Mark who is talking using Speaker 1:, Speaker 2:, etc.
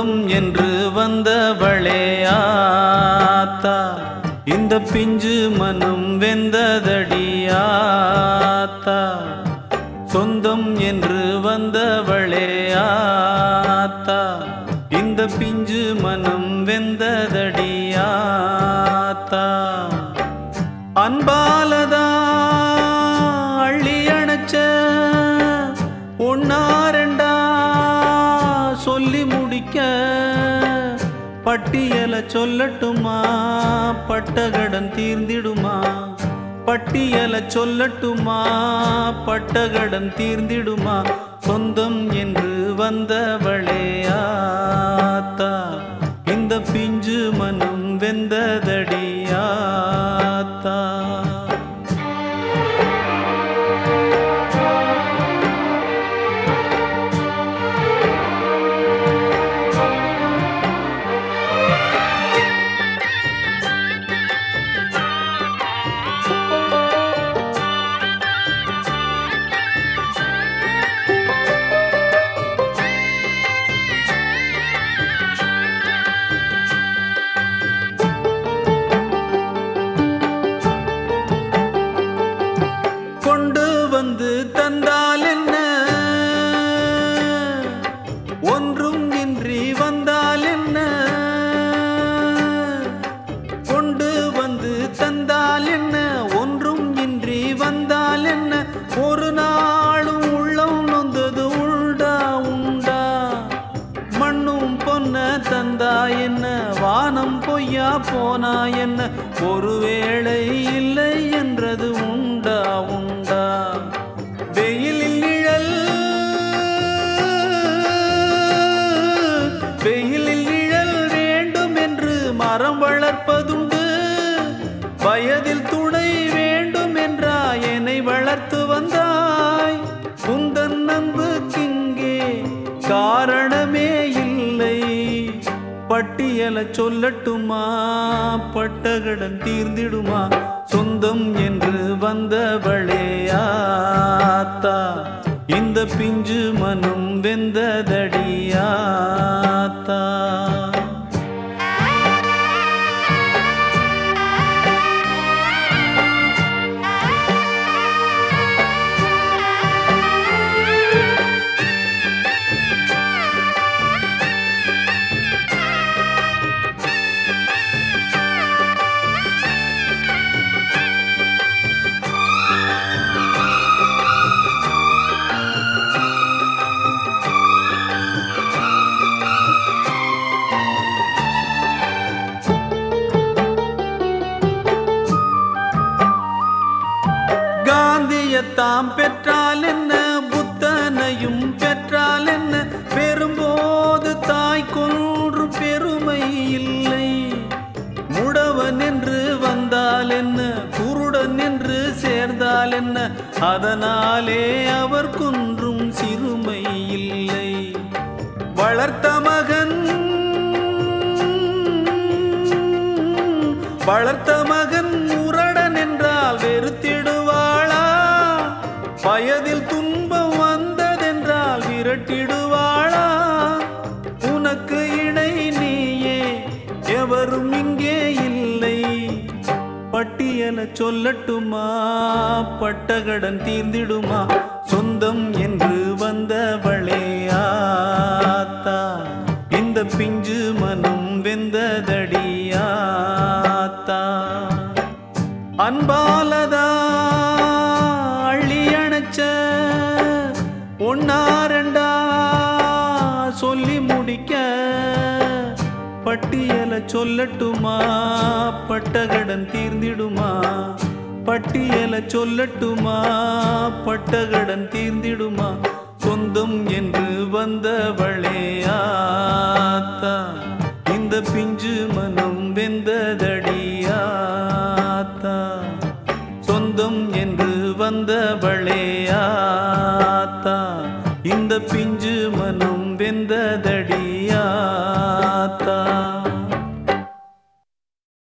Speaker 1: சொந்தம் என்று வந்தவளே ஆத்தா இந்த பிஞ்சு மனம் வெந்ததடியாத்தா சொந்தம் என்று வந்தவளே ஆத்தா இந்த பிஞ்சு மனம் வெந்ததடியாத்தா அன்பாலதா அள்ளி அணைச்ச ஒன்னா ரெண்டா சொல்லி முடிக்க பட்டியல சொல்லட்டுமா பட்டகடன் தீர்ந்திடுமா பட்டியல சொல்லட்டுமா பட்டகடன் தீர்ந்திடுமா சொந்தம் என்று வந்தவளே ஆத்தா இந்த பிஞ்சு மனம் வெந்ததடியாத்தா கொண்டு வந்து தந்தால் என்ன ஒன்றும் இன்றி வந்தால் என்ன கொண்டு வந்து தந்தால் என்ன ஒன்றும் இன்றி வந்தால் என்ன ஒரு நாளும் உள்ளம் நொந்தது உண்டா உண்டா மண்ணும் பொன்ன தந்தா என்ன வானம் பொய்யா போனா என்ன ஒருவேளை இல்லை என்றது உண்டா உண்டா வெயிலில் நிழல் வெயிலில் நிழல் வேண்டும் என்று மரம் வளர்ப்பதுண்டு வயதில் துணை வேண்டும் என்றா என்னை வளர்த்து வந்தாய் உந்தன் அன்புக்கிங்கே காரணமே இல்லை பட்டியல சொல்லட்டுமா பட்டகடன் தீர்ந்திடுமா சொந்தம் என்று வந்தவளே ஆத்தா இந்த பிஞ்சு மனம் வெந்ததடியாத்தா காந்தியத்தாம் பெற்றால் என்ன புத்தனையும் பெற்றால் என்ன பெறும்போது தாய் கொன்று பெருமை இல்லை முடவன் என்று வந்தால் என்ன குருடன் என்று சேர்ந்தால் என்ன அதனாலே அவர் குன்றும் சிறுமை இல்லை வளர்த்த மகன் வளர்த்த மகன் முரடன் என்றால் வெறுத்திடுவாளா வயதில் துன்பம் வந்ததென்றால் விரட்டிடுவாளா உனக்கு இணை நீயே எவரும் இங்கே இல்லை பட்டியல சொல்லட்டுமா பட்டகடன் தீர்ந்திடுமா சொந்தம் என்று வந்தவளே ஆத்தா இந்த பிஞ்சு மனம் வெந்ததடியாத்தா அன்பாலதா அள்ளி அணைச்ச ஒன்னா ரெண்டா சொல்லி முடிக்க பட்டியல சொல்லட்டுமா பட்டகடன் தீர்ந்திடுமா பட்டியல சொல்லட்டுமா பட்டகடன் தீர்ந்திடுமா சொந்தம் என்று வந்தவளே ஆத்தா இந்த பிஞ்சு மனம் வெந்ததடியாத்தா சொந்தம் என்று வந்தவளே ஆத்தா இந்த பிஞ்சு மனம் வெந்ததடியாத்தா